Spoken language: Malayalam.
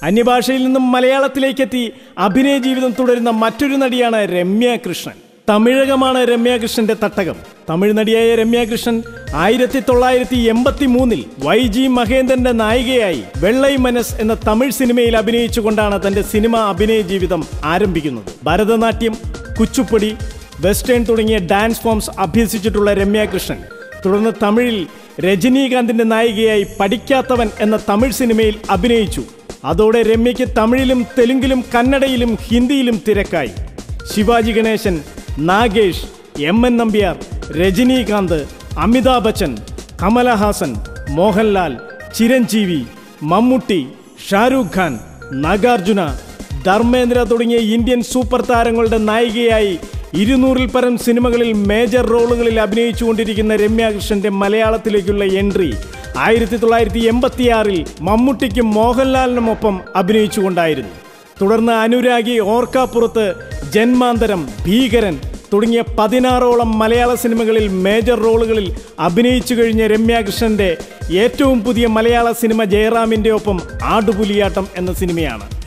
അന്യഭാഷയിൽ നിന്നും മലയാളത്തിലേക്കെത്തി അഭിനയ ജീവിതം തുടരുന്ന മറ്റൊരു നടിയാണ് രമ്യ കൃഷ്ണൻ തമിഴകമാണ് രമ്യ കൃഷ്ണന്റെ തട്ടകം തമിഴ് നടിയായ രമ്യ കൃഷ്ണൻ ആയിരത്തി തൊള്ളായിരത്തി എൺപത്തി മൂന്നിൽ വൈ ജി മഹേന്ദ്രന്റെ നായികയായി വെള്ളൈ മനസ് എന്ന തമിഴ് സിനിമയിൽ അഭിനയിച്ചുകൊണ്ടാണ് തന്റെ സിനിമ അഭിനയ ജീവിതം ആരംഭിക്കുന്നത് ഭരതനാട്യം കുച്ചുപ്പൊടി വെസ്റ്റേൺ തുടങ്ങിയ ഡാൻസ് ഫോംസ് അഭ്യസിച്ചിട്ടുള്ള രമ്യ കൃഷ്ണൻ തുടർന്ന് തമിഴിൽ രജനീകാന്തിന്റെ നായികയായി പഠിക്കാത്തവൻ എന്ന തമിഴ് സിനിമയിൽ അഭിനയിച്ചു അതോടെ രമ്യയ്ക്ക് തമിഴിലും തെലുങ്കിലും കന്നഡയിലും ഹിന്ദിയിലും തിരക്കായി ശിവാജി ഗണേശൻ നാഗേഷ് എം എൻ നമ്പ്യാർ രജനീകാന്ത് അമിതാഭ് ബച്ചൻ കമലഹാസൻ മോഹൻലാൽ ചിരഞ്ജീവി മമ്മൂട്ടി ഷാരൂഖ് ഖാൻ നാഗാർജുന ധർമ്മേന്ദ്ര തുടങ്ങിയ ഇന്ത്യൻ സൂപ്പർ താരങ്ങളുടെ നായികയായി ഇരുന്നൂറിൽ പരം സിനിമകളിൽ മേജർ റോളുകളിൽ അഭിനയിച്ചുകൊണ്ടിരിക്കുന്ന രമ്യ കൃഷ്ണന്റെ മലയാളത്തിലേക്കുള്ള എൻട്രി ആയിരത്തി തൊള്ളായിരത്തി എൺപത്തിയാറിൽ മമ്മൂട്ടിക്കും മോഹൻലാലിനുമൊപ്പം അഭിനയിച്ചുകൊണ്ടായിരുന്നു തുടർന്ന് അനുരാഗി ഓർക്കാപ്പുറത്ത് ജന്മാന്തരം ഭീകരൻ തുടങ്ങിയ പതിനാറോളം മലയാള സിനിമകളിൽ മേജർ റോളുകളിൽ അഭിനയിച്ചു കഴിഞ്ഞ രമ്യ കൃഷ്ണന്റെ ഏറ്റവും പുതിയ മലയാള സിനിമ ജയറാമിന്റെ ഒപ്പം ആടുപുലിയാട്ടം എന്ന സിനിമയാണ്